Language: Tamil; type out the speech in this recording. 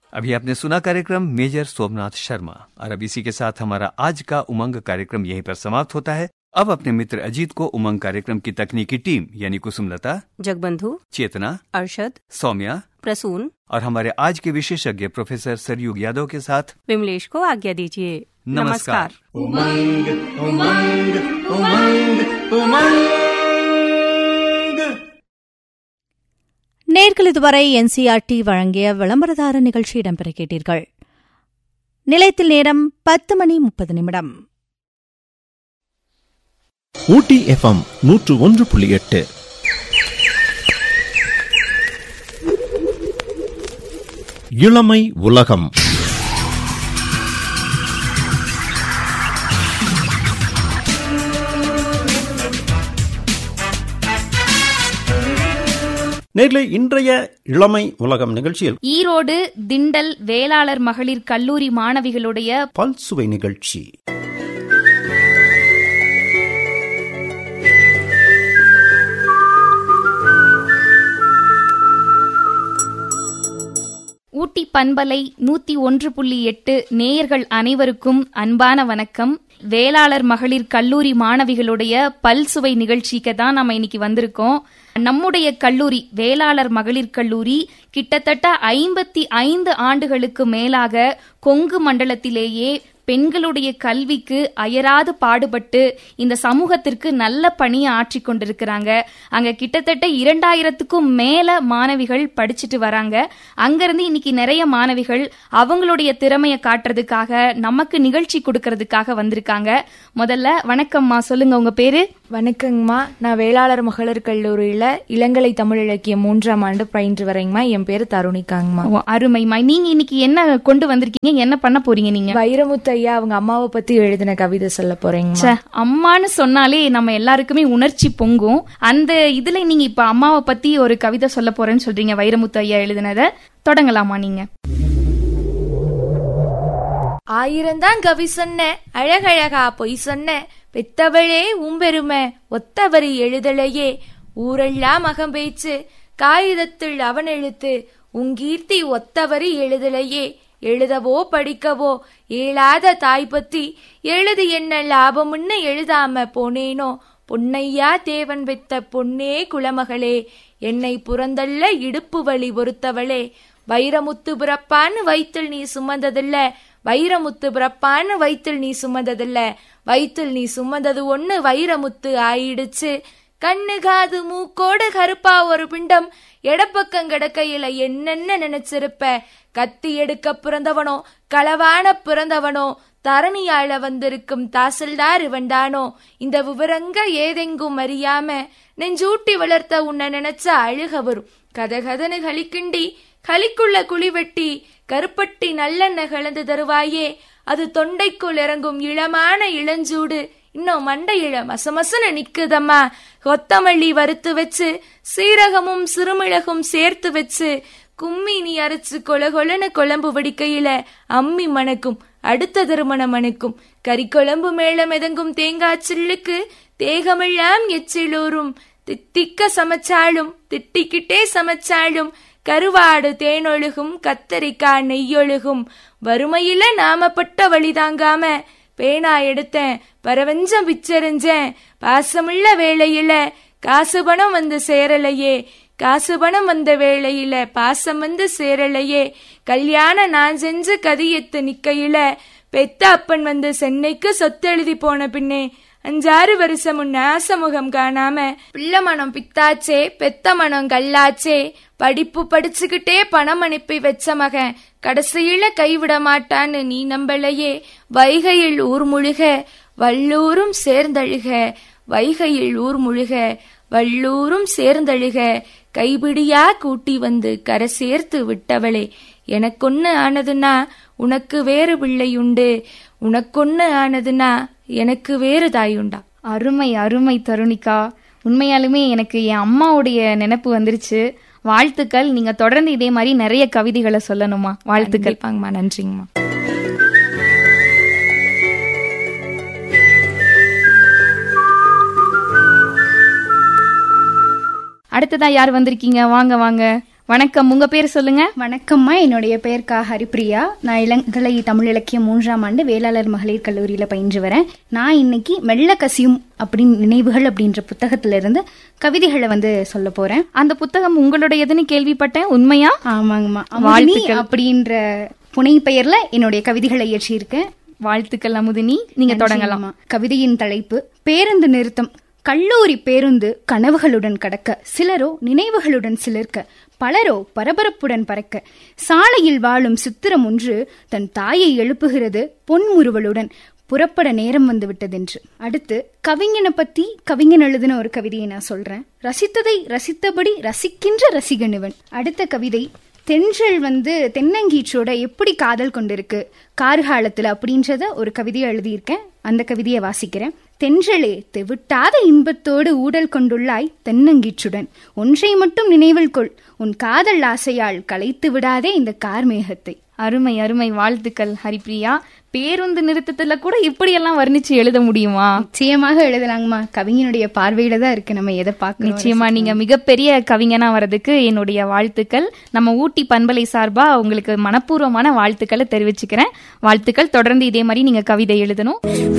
अभी आपने सुना कार्यक्रम मेजर सोमनाथ शर्मा और अब इसी के साथ हमारा आज का उमंग कार्यक्रम यहीं पर समाप्त होता है अब अपने मित्र अजीत को उमंग कार्यक्रम की तकनीकी टीम यानी कुसुमलता जगबंधु चेतना अरशद सौम्या प्रसून और हमारे आज के विशेषज्ञ प्रोफेसर सरयुग यादव के साथ विमलेश को आज्ञा दीजिए नमस्कार। उमंग उमंग उमंग उमंग நேர்கள் இதுவரை என்சிஆர்டி வழங்கிய விளம்பரதார நிகழ்ச்சி இடம்பெற கேட்டீர்கள் நிலையத்தில் நேரம் பத்து மணி முப்பது நிமிடம் ஊட்டி எஃப்எம் நூற்று ஒன்று புள்ளி எட்டு இளமை உலகம் நேர்களை இன்றைய இளமை உலகம் நிகழ்ச்சியில் ஈரோடு திண்டல் வேளாளர் மகளிர் கல்லூரி மாணவிகளுடைய பல்சுவை நிகழ்ச்சி ஊட்டி பண்பலை நூத்தி ஒன்று புள்ளி எட்டு நேயர்கள் அனைவருக்கும் அன்பான வணக்கம் வேளாளர் மகளிர் கல்லூரி மாணவிகளுடைய பல்சுவை நிகழ்ச்சிக்கு தான் நம்ம இன்னைக்கு வந்திருக்கோம் நம்முடைய கல்லூரி வேளாளர் மகளிர் கல்லூரி கிட்டத்தட்ட ஐம்பத்தி ஐந்து ஆண்டுகளுக்கு மேலாக கொங்கு மண்டலத்திலேயே பெண்களுடைய கல்விக்கு அயராது பாடுபட்டு இந்த சமூகத்திற்கு நல்ல பணியை ஆற்றிக் கொண்டிருக்கிறாங்க அங்க கிட்டத்தட்ட இரண்டாயிரத்துக்கும் மேல மாணவிகள் படிச்சுட்டு வராங்க அங்கிருந்து இன்னைக்கு நிறைய மாணவிகள் அவங்களுடைய திறமையை காட்டுறதுக்காக நமக்கு நிகழ்ச்சி கொடுக்கறதுக்காக வந்திருக்காங்க முதல்ல வணக்கம்மா சொல்லுங்க உங்க பேரு வணக்கங்கம்மா நான் வேளாளர் மகளிர் கல்லூரியில இளங்கலை தமிழ் இலக்கியம் மூன்றாம் ஆண்டு பயின்று வரேங்கம்மா என் பேரு தருணிக்காங்கம்மா ஓ, அருமைம்மா நீங்க இன்னைக்கு என்ன கொண்டு வந்திருக்கீங்க என்ன பண்ண போறீங்க நீங்க வைரமுத்து ஐயா அவங்க அம்மாவை பத்தி எழுதின கவிதை சொல்ல போறேங்கம்மா ச்சே, அம்மான்னு சொன்னாலே நம்ம எல்லாருக்குமே உணர்ச்சி பொங்கும் அந்த இதுல நீங்க இப்ப அம்மாவை பத்தி ஒரு கவிதை சொல்ல போறேன்னு சொல்றீங்க வைரமுத்து ஐயா எழுதினத தொடங்கலாமா நீங்க ஆயிரம்தான் கவி சொன்ன அழகழகா பொய் சொன்ன பெத்தவளே உம்பெருமை ஒத்தவரி எழுதலையே ஊரெல்லாம் அகம்பேச்சு காகிதத்தில் அவன் எழுத்து உங்கீர்த்தி ஒத்தவரி எழுதலையே எழுதவோ படிக்கவோ இயலாத தாய் பத்தி எழுதி என்ன லாபம்னு எழுதாம போனேனோ பொன்னையா தேவன் பெத்த பொன்னே குலமகளே என்னை புறந்தள்ள இடுப்பு வழி பொறுத்தவளே வைரமுத்து பிறப்பான்னு வயிற்றில் நீ சுமந்ததில்ல வைரமுத்து பிறப்பான்னு வயிற்றில் நீ சுமந்ததில்ல வயிற்றில் நீ சுமந்தது ஒண்ணு வைரமுத்து ஆயிடுச்சு கண்ணு காது மூக்கோடு கருப்பா ஒரு பிண்டம் எடப்பக்கம் கிடக்கையில என்னென்ன நினைச்சிருப்ப கத்தி எடுக்க பிறந்தவனோ களவான பிறந்தவனோ தரணியாள வந்திருக்கும் தாசில்தார் இவன்தானோ இந்த விவரங்க ஏதெங்கும் அறியாம நெஞ்சூட்டி வளர்த்த உன்னை நினைச்சா அழுக வரும் கதகதனு களிக்கிண்டி களிக்குள்ள குழி வெட்டி கருப்பட்டி நல்லெண்ணெய் கலந்து தருவாயே அது தொண்டைக்குள் இறங்கும் இளமான இளஞ்சூடு இன்னும் மண்டையில மசமசன நிக்குதம்மா கொத்தமல்லி வறுத்து வச்சு சீரகமும் சிறுமிளகும் சேர்த்து வச்சு கும்மி நீ அரைச்சு கொல கொலன்னு குழம்பு வடிக்கையில அம்மி மணக்கும் அடுத்த திருமணம் மணக்கும் கறிக்குழம்பு மேல மிதங்கும் தேங்காய் சில்லுக்கு தேகமெல்லாம் எச்சிலூரும் தித்திக்க சமைச்சாலும் திட்டிக்கிட்டே சமைச்சாலும் கருவாடு தேனொழுகும் கத்தரிக்காய் நெய்யொழுகும் வறுமையில நாமப்பட்ட வழி தாங்காம பேனா எடுத்தேன் பரவஞ்சம் பிச்சரிஞ்சேன் பாசமுள்ள வேளையில காசு பணம் வந்து சேரலையே காசு பணம் வந்த வேளையில பாசம் வந்து சேரலையே கல்யாணம் நான் செஞ்சு கதியத்து நிக்கையில பெத்த அப்பன் வந்து சென்னைக்கு சொத்தெழுதி போன பின்னே அஞ்சாறு வருஷம் முன்ன ஆசமுகம் காணாம பிள்ளை மனம் பித்தாச்சே பெத்த மனம் கல்லாச்சே படிப்பு படிச்சுக்கிட்டே பணம் அனுப்பி வச்ச மகன் கடைசியில கைவிட மாட்டான்னு நீ நம்பலையே வைகையில் ஊர் முழுக வல்லூரும் சேர்ந்தழுக வைகையில் ஊர் முழுக வல்லூரும் சேர்ந்தழுக கைபிடியா கூட்டி வந்து கரை சேர்த்து விட்டவளே எனக்கொன்னு ஆனதுன்னா உனக்கு வேறு பிள்ளையுண்டு உனக்கொன்னு ஆனதுன்னா எனக்கு வேறு தாயுண்டா அருமை அருமை தருணிகா உண்மையாலுமே எனக்கு என் அம்மாவுடைய நினைப்பு வந்துருச்சு வாழ்த்துக்கள் நீங்க தொடர்ந்து இதே மாதிரி நிறைய கவிதைகளை சொல்லணுமா வாழ்த்துக்கள் கண்டிப்பாங்கம்மா நன்றிங்கம்மா அடுத்ததா யார் வந்திருக்கீங்க வாங்க வாங்க வணக்கம் உங்க பேர் சொல்லுங்க வணக்கம்மா என்னுடைய பெயர் கா ஹரிப்ரியா நான் இளங்கலை தமிழ் இலக்கியம் மூன்றாம் ஆண்டு வேளாளர் மகளிர் கல்லூரியில பயின்று வரேன் நான் இன்னைக்கு மெல்ல கசியும் அப்படின்னு நினைவுகள் அப்படின்ற புத்தகத்துல இருந்து கவிதைகளை வந்து சொல்ல போறேன் அந்த புத்தகம் உங்களுடையதுன்னு கேள்விப்பட்டேன் உண்மையா ஆமாங்கம்மா அமுதினி அப்படின்ற புனை பெயர்ல என்னுடைய கவிதைகளை இயற்றியிருக்கேன் வாழ்த்துக்கள் அமுதினி நீங்க தொடங்கலாம் நிச்சயமா. கவிதையின் தலைப்பு பேருந்து நிறுத்தம் கல்லூரி பேருந்து கனவுகளுடன் கடக்க சிலரோ நினைவுகளுடன் சிலிர்க்க பலரோ பரபரப்புடன் பறக்க சாலையில் வாழும் சித்திரம் ஒன்று தன் தாயை எழுப்புகிறது பொன்முறுவலுடன் புறப்பட நேரம் வந்து விட்டதென்று அடுத்து கவிஞனை பத்தி கவிஞன் எழுதின ஒரு கவிதையை நான் சொல்றேன் ரசித்ததை ரசித்தபடி ரசிக்கின்ற ரசிகனுவன் அடுத்த கவிதை தென்றல் வந்து தென்னங்கீற்றோட எப்படி காதல் கொண்டிருக்கு கார்காலத்துல அப்படின்றத ஒரு கவிதையை எழுதியிருக்கேன் அந்த கவிதையை வாசிக்கிறேன் தென்றலே தெவிட்டாத இன்பத்தோடு ஊடல் கொண்டுள்ளாய் தென்னங்கீற்றுடன் ஒன்றை மட்டும் நினைவில் கொள் உன் காதல் ஆசையால் கலைத்து விடாதே இந்த கார்மேகத்தை அருமை அருமை வாழ்த்துக்கள் ஹரிப்ரியா பேருந்து நிறுத்தத்துல கூட இப்படி எல்லாம் வர்ணிச்சு எழுத முடியுமா நிச்சயமாக எழுதலாங்கம்மா கவிஞனுடைய பார்வையில தான் இருக்கு நம்ம எதை பார்க்கணும் நிச்சயமா நீங்க மிகப்பெரிய கவிஞனா வர்றதுக்கு என்னுடைய வாழ்த்துக்கள் நம்ம ஊட்டி பண்பலை சார்பா உங்களுக்கு மனப்பூர்வமான வாழ்த்துக்களை தெரிவிச்சுக்கிறேன் வாழ்த்துக்கள் தொடர்ந்து இதே மாதிரி நீங்க கவிதை எழுதணும்